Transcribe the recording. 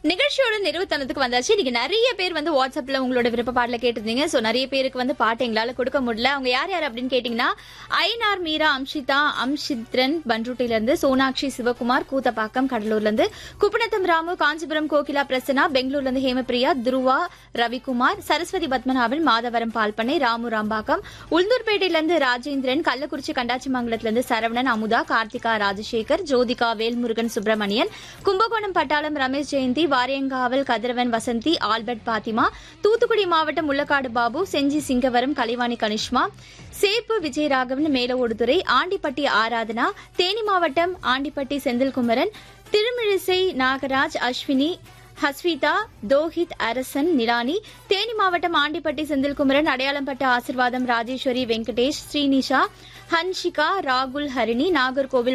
நிகழ்ச்சியோட நிறுவத்தனத்துக்கு வந்தாச்சு நீங்க நிறைய பேர் வந்து வாட்ஸ்அப்ல உங்களோட விருப்ப பாடல கேட்டிருந்தீங்க சோ நிறைய பேருக்கு வந்து பாட்டு எங்களால கொடுக்க முடியல அவங்க யார் யார் அப்படின்னு கேட்டீங்கன்னா ஐநார் மீரா அம்ஷிதா அம்ஷித்ரன் பன்ருட்டில இருந்து சோனாட்சி சிவகுமார் கூத்தப்பாக்கம் கடலூர்ல இருந்து குப்பநத்தம் ராமு காஞ்சிபுரம் கோகிலா பிரசன்னா பெங்களூர்ல இருந்து ஹேமபிரியா துருவா ரவிக்குமார் சரஸ்வதி பத்மநாபன் மாதவரம் பால்பனை ராமு ராம்பாக்கம் உளுந்தூர்பேட்டையில இருந்து ராஜேந்திரன் கள்ளக்குறிச்சி கண்டாச்சிமங்கலத்துல இருந்து சரவணன் அமுதா கார்த்திகா ராஜசேகர் ஜோதிகா வேல்முருகன் சுப்பிரமணியன் கும்பகோணம் பட்டாளம் ரமேஷ் ஜெயந்தி வாரியங்காவல் கதிரவன் வசந்தி ஆல்பர்ட் பாத்திமா தூத்துக்குடி மாவட்டம் முள்ளக்காடு பாபு செஞ்சி சிங்கவரம் கலைவாணி கனிஷ்மா சேப்பு விஜயராகவன் மேலோடுதுறை ஆண்டிப்பட்டி ஆராதனா தேனி மாவட்டம் ஆண்டிப்பட்டி செந்தில்குமரன் திருமிழிசை நாகராஜ் அஸ்வினி ஹஸ்விதா தோஹித் அரசன் நிலானி தேனி மாவட்டம் ஆண்டிப்பட்டி செந்தில்குமரன் அடையாளம்பட்ட ஆசிர்வாதம் ராஜேஸ்வரி வெங்கடேஷ் ஸ்ரீனிஷா ஹன்ஷிகா ராகுல் ஹரிணி நாகர்கோவில்